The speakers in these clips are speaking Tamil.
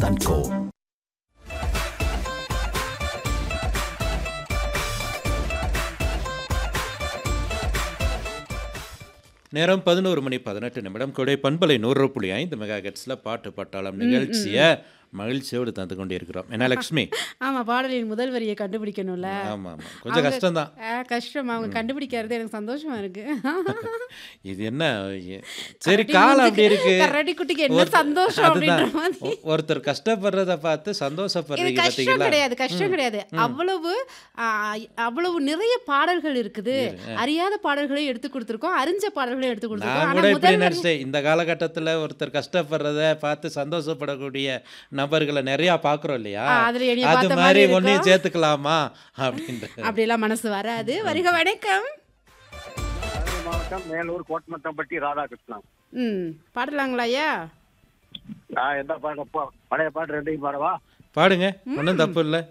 and Co. நேரம் பதினோரு மணி பதினெட்டு நிமிடம் கொடை பண்பலை நூறு புள்ளி ஐந்து மெகா ஹெட்ஸில் பாட்டு பட்டாளம் நிகழ்ச்சியை மகிழ்ச்சியோடு தந்து கொண்டிருக்கிறோம் என்ன லக்ஷ்மி ஆமா பாடலின் முதல் வரியை கண்டுபிடிக்கணும்ல ஆமாம் ஆமாம் கொஞ்சம் கஷ்டம்தான் ஆ, கஷ்டம் அவங்க கண்டுபிடிக்கிறது எனக்கு சந்தோஷமா இருக்கு இது என்ன எ- சரி காலம் அப்படி இருக்கு கரடி குட்டிக்கு என்ன ஒருத்தர்- சந்தோஷம் அப்படின்ற அதுதான். மாதிரி ஒ- ஒருத்தர் கஷ்டப்படுறத பார்த்து இது சந்தோஷப்படுறீங்க கஷ்டம் பார்த்தீங்களா கிடையாது கஷ்டம் கிடையாது அவ்வளவு ஆ, அவ்வளவு நிறைய பாடல்கள் இருக்குது அறியாத பாடல்களை எடுத்து கொடுத்துருக்கோம் அறிஞ்ச பாடல்களை எடுத்து கொடுத்துருக்கோம் நான் ஆனா கூட இப்படி முதல் வரி- நினைச்சேன் இந்த காலகட்டத்தில் ஒருத்தர் கஷ்டப்படுறத பார்த்து சந்தோஷப்படக்கூடிய நபர்களை நிறையா பார்க்குறோம் இல்லையா ஆ, அதுல என்னைய அது பார்த்த மாதிரி மாதிரி ஒன்றையும் இருக்கும். சேர்த்துக்கலாமா அப்படின்ற அப்படியெல்லாம் மனசு வராது வருக வணக்கம் மதுரை மாவட்டம் மேலூர் கோட்டமத்தம்பட்டி ராதாகிருஷ்ணன் ம் பாடலாங்களா ஐயா நான் எந்த பாட்டு அப்போ பழைய பாட்டு ரெண்டையும் பாடவா பாடுங்க ஒன்றும் தப்பு இல்லை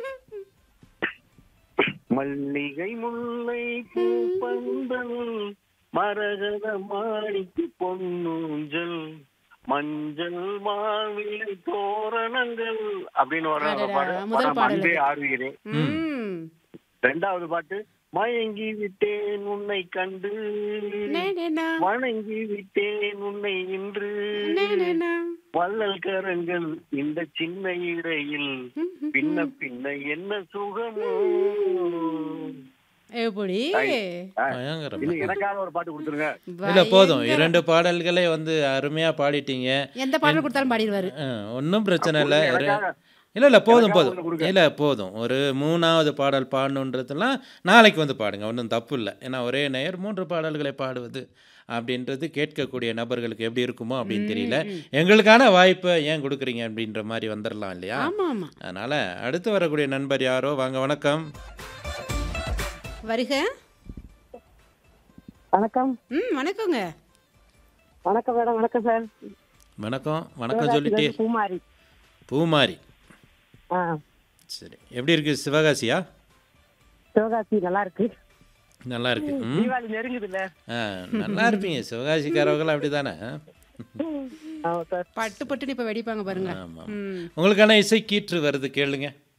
மல்லிகை முல்லை பூப்பந்தல் மரகத மாணிக்கு பொன்னூஞ்சல் மஞ்சள் மாவிலை தோரணங்கள் அப்படின்னு வர அந்த அடடா, பாடு முதல் படம் பாடல் அன்பே அது. ஆடுகிறேன் ம் ரெண்டாவது பாட்டு மயங்கி விட்டேன் உன்னை கண்டு நே, நே, நா. வணங்கி விட்டேன் உன்னை இன்று நே, நே, நா. வள்ளல் கரங்கள் இந்த சின்ன இடையில் ம், ம், பின்ன பின்ன என்ன சுகமோ எப்படி ஆ, பயங்கரம் இது எனக்காக ஒரு பாட்டு கொடுத்துருங்க இல்லை போதும் பயங்கர- இரண்டு பாடல்களே வந்து அருமையாக பாடிட்டீங்க எந்த பாடல் கொடுத்தாலும் பாடிடுவாரு ஒன்றும் பிரச்சனை இல்லை எனக்காக இல்லை இல்லை போதும் எனக்காக போதும் ஒண்ணு கொடுங்க. இல்லை போதும் ஒரு மூணாவது பாடல் பாடணுன்றதெல்லாம் நாளைக்கு வந்து பாடுங்க ஒன்றும் தப்பு இல்லை ஏன்னா ஒரே நேர் மூன்று பாடல்களை பாடுவது அப்படின்றது கேட்கக்கூடிய நபர்களுக்கு எப்படி இருக்குமோ அப்படின்னு தெரியல எங்களுக்கான வாய்ப்பை ஏன் கொடுக்குறீங்க அப்படின்ற மாதிரி வந்துடலாம் இல்லையா ஆமா ஆமா அதனால் அடுத்து வரக்கூடிய நண்பர் யாரோ வாங்க வணக்கம் வருக வணக்கம் ம் வணக்கங்க வணக்கம் மேடம் வணக்கம் சார் வணக்கம் வணக்கம் சொல்லிட்டே பூமாரி பூமாரி ஆ சரி எப்படி இருக்கு சிவகாசியா சிவகாசி நல்லா இருக்கு நல்லா இருக்கு ம் தீபாவளி நெருங்குதுல்ல ஆ நல்லா இருப்பீங்க சிவகாசிக்காரவர்கள் அப்படி தானே ஆமா சார் பட்டு பட்டுன்னு இப்ப வெடிப்பாங்க பாருங்க ஆமாம் ம் உங்களுக்கான இசை கீற்று வருது கேளுங்க